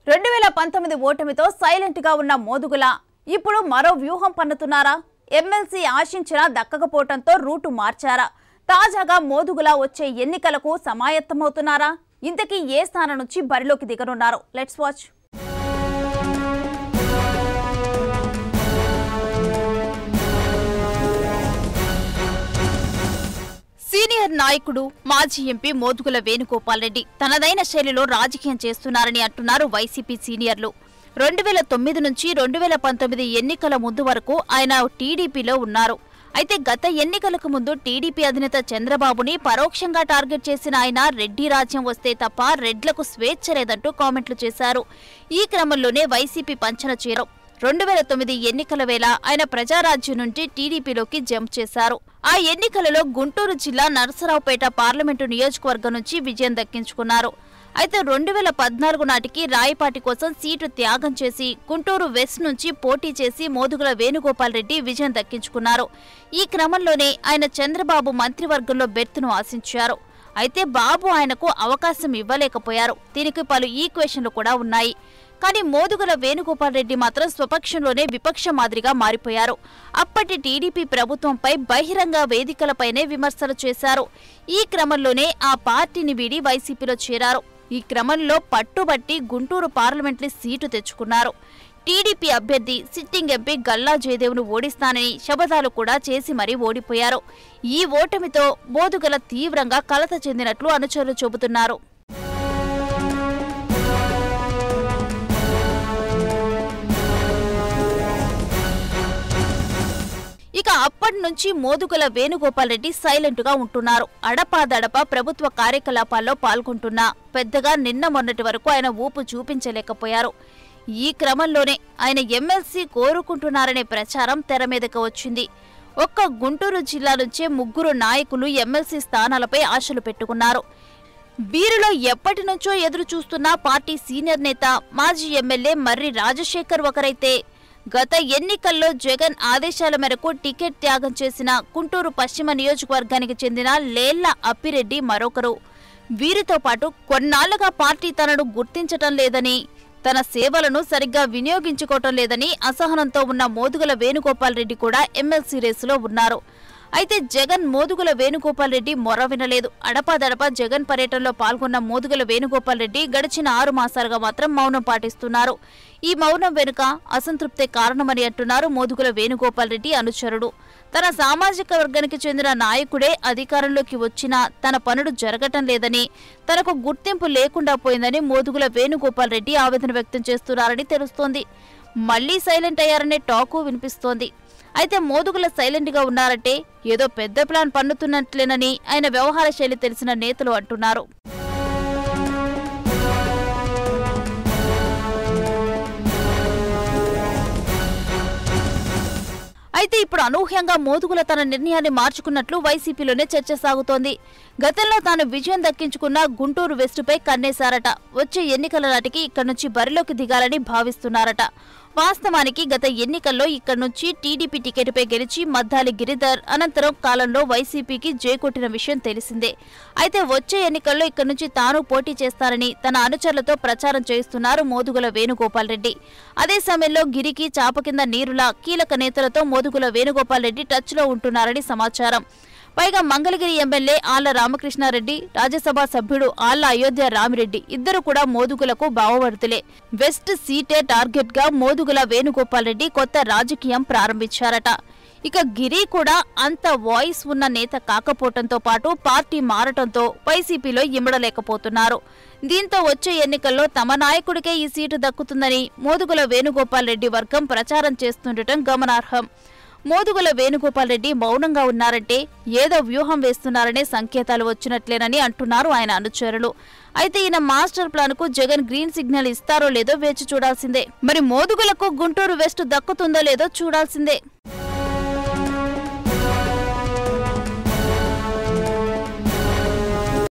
రెండు వేల పంతొమ్మిది ఓటమితో సైలెంట్ గా ఉన్న మోదుగుల ఇప్పుడు మరో వ్యూహం పన్నుతున్నారా ఎమ్మెల్సీ ఆశించిన దక్కకపోవడంతో రూటు మార్చారా తాజాగా మోదుగుల వచ్చే ఎన్నికలకు సమాయత్తమవుతున్నారా ఇంతకీ ఏ స్థానం నుంచి బరిలోకి దిగనున్నారు లెట్స్ వాచ్ సీనియర్ నాయకుడు మాజీ ఎంపీ మోదుగుల వేణుగోపాల్ రెడ్డి తనదైన శైలిలో రాజకీయం చేస్తున్నారని అంటున్నారు వైసీపీ సీనియర్లు రెండు వేల తొమ్మిది నుంచి రెండు వేల పంతొమ్మిది ఎన్నికల ముందు వరకు ఆయన టీడీపీలో ఉన్నారు అయితే గత ఎన్నికలకు ముందు టీడీపీ అధినేత చంద్రబాబుని పరోక్షంగా టార్గెట్ చేసిన ఆయన రెడ్డి రాజ్యం వస్తే తప్ప రెడ్లకు స్వేచ్ఛ లేదంటూ కామెంట్లు చేశారు ఈ క్రమంలోనే వైసీపీ పంచన చీరం రెండు వేల తొమ్మిది ఎన్నికల వేళ ఆయన ప్రజారాజ్యం నుంచి టీడీపీలోకి జంప్ చేశారు ఆ ఎన్నికలలో గుంటూరు జిల్లా నరసరావుపేట పార్లమెంటు నియోజకవర్గం నుంచి విజయం దక్కించుకున్నారు అయితే రెండు వేల పద్నాలుగు నాటికి రాయపాటి కోసం సీటు త్యాగం చేసి గుంటూరు వెస్ట్ నుంచి పోటీ చేసి మోదుగుల వేణుగోపాల్ రెడ్డి విజయం దక్కించుకున్నారు ఈ క్రమంలోనే ఆయన చంద్రబాబు మంత్రివర్గంలో బెర్త్ను ఆశించారు అయితే బాబు ఆయనకు అవకాశం ఇవ్వలేకపోయారు దీనికి పలు ఈక్వేషన్లు కూడా ఉన్నాయి కానీ మోదుగుల వేణుగోపాల్ రెడ్డి మాత్రం స్వపక్షంలోనే విపక్ష మాదిరిగా మారిపోయారు అప్పటి టీడీపీ ప్రభుత్వంపై బహిరంగ వేదికలపైనే విమర్శలు చేశారు ఈ క్రమంలోనే ఆ పార్టీని వీడి వైసీపీలో చేరారు ఈ క్రమంలో పట్టుబట్టి గుంటూరు పార్లమెంట్లీ సీటు తెచ్చుకున్నారు టీడీపీ అభ్యర్థి సిట్టింగ్ ఎంపీ గల్లా జయదేవ్ను ఓడిస్తానని శపథాలు కూడా చేసి మరీ ఓడిపోయారు ఈ ఓటమితో మోదుగల తీవ్రంగా కలత చెందినట్లు అనుచరులు చెబుతున్నారు ఇక అప్పటి నుంచి మోదుగుల వేణుగోపాల్ రెడ్డి సైలెంట్ గా ఉంటున్నారు అడపాదడపా ప్రభుత్వ కార్యకలాపాల్లో పాల్గొంటున్నా పెద్దగా నిన్న మొన్నటి వరకు ఆయన ఊపు చూపించలేకపోయారు ఈ క్రమంలోనే ఆయన ఎమ్మెల్సీ కోరుకుంటున్నారనే ప్రచారం తెర మీదకు వచ్చింది ఒక్క గుంటూరు జిల్లా నుంచే ముగ్గురు నాయకులు ఎమ్మెల్సీ స్థానాలపై ఆశలు పెట్టుకున్నారు వీరిలో ఎప్పటి నుంచో ఎదురు చూస్తున్న పార్టీ సీనియర్ నేత మాజీ ఎమ్మెల్యే మర్రి రాజశేఖర్ ఒకరైతే గత ఎన్నికల్లో జగన్ ఆదేశాల మేరకు టికెట్ త్యాగం చేసిన గుంటూరు పశ్చిమ నియోజకవర్గానికి చెందిన లేళ్ల అప్పిరెడ్డి మరొకరు వీరితో పాటు కొన్నాళ్లుగా పార్టీ తనను గుర్తించటం లేదని తన సేవలను సరిగ్గా వినియోగించుకోవటం లేదని అసహనంతో ఉన్న మోదుగుల వేణుగోపాల్ రెడ్డి కూడా ఎమ్మెల్సీ రేసులో ఉన్నారు అయితే జగన్ మోదుగుల వేణుగోపాల్ రెడ్డి మొర వినలేదు అడపాదడపా జగన్ పర్యటనలో పాల్గొన్న మోదుగుల వేణుగోపాల్ రెడ్డి గడిచిన ఆరు మాసాలుగా మాత్రం మౌనం పాటిస్తున్నారు ఈ మౌనం వెనుక అసంతృప్తే కారణమని అంటున్నారు మోదుగుల వేణుగోపాల్ రెడ్డి అనుచరుడు తన సామాజిక వర్గానికి చెందిన నాయకుడే అధికారంలోకి వచ్చినా తన పనులు జరగటం లేదని తనకు గుర్తింపు లేకుండా పోయిందని మోదుగుల వేణుగోపాల్ రెడ్డి ఆవేదన వ్యక్తం చేస్తున్నారని తెలుస్తోంది మళ్లీ సైలెంట్ అయ్యారనే టాకు వినిపిస్తోంది అయితే మోదుగుల సైలెంట్ గా ఉన్నారంటే ఏదో పెద్ద ప్లాన్ పన్నుతున్నట్లేనని ఆయన వ్యవహార శైలి తెలిసిన నేతలు అంటున్నారు అయితే ఇప్పుడు అనూహ్యంగా మోదుగుల తన నిర్ణయాన్ని మార్చుకున్నట్లు వైసీపీలోనే చర్చ సాగుతోంది గతంలో తాను విజయం దక్కించుకున్న గుంటూరు వెస్టుపై కన్నేశారట వచ్చే ఎన్నికల నాటికి ఇక్కడి నుంచి బరిలోకి దిగాలని భావిస్తున్నారట వాస్తవానికి గత ఎన్నికల్లో ఇక్కడి నుంచి టీడీపీ టికెట్పై గెలిచి మద్దాలి గిరిధర్ అనంతరం కాలంలో వైసీపీకి జేకొట్టిన విషయం తెలిసిందే అయితే వచ్చే ఎన్నికల్లో ఇక్కడి నుంచి తాను పోటీ చేస్తారని తన అనుచరులతో ప్రచారం చేస్తున్నారు మోదుగుల వేణుగోపాల్ రెడ్డి అదే సమయంలో గిరికి చాప కింద నీరులా కీలక నేతలతో మోదుగుల వేణుగోపాల్ రెడ్డి టచ్లో ఉంటున్నారని సమాచారం పైగా మంగళగిరి ఎమ్మెల్యే ఆళ్ల రామకృష్ణారెడ్డి రాజ్యసభ సభ్యుడు ఆళ్ల అయోధ్య రామిరెడ్డి ఇద్దరు కూడా మోదుగులకు భావవర్తులే వెస్ట్ సీటే టార్గెట్ గా మోదుగుల వేణుగోపాల్ రెడ్డి కొత్త రాజకీయం ప్రారంభించారట ఇక గిరి కూడా అంత వాయిస్ ఉన్న నేత కాకపోవటంతో పాటు పార్టీ మారటంతో వైసీపీలో ఇమ్మడలేకపోతున్నారు దీంతో వచ్చే ఎన్నికల్లో తమ నాయకుడికే ఈ సీటు దక్కుతుందని మోదుగుల వేణుగోపాల్ రెడ్డి వర్గం ప్రచారం చేస్తుండటం గమనార్హం మోదుగుల వేణుగోపాల్ రెడ్డి మౌనంగా ఉన్నారంటే ఏదో వ్యూహం వేస్తున్నారనే సంకేతాలు వచ్చినట్లేనని అంటున్నారు ఆయన అనుచరులు అయితే ఈయన మాస్టర్ ప్లాన్ కు జగన్ గ్రీన్ సిగ్నల్ ఇస్తారో లేదో వేచి చూడాల్సిందే మరి మోదుగులకు గుంటూరు వెస్ట్ దక్కుతుందో లేదో చూడాల్సిందే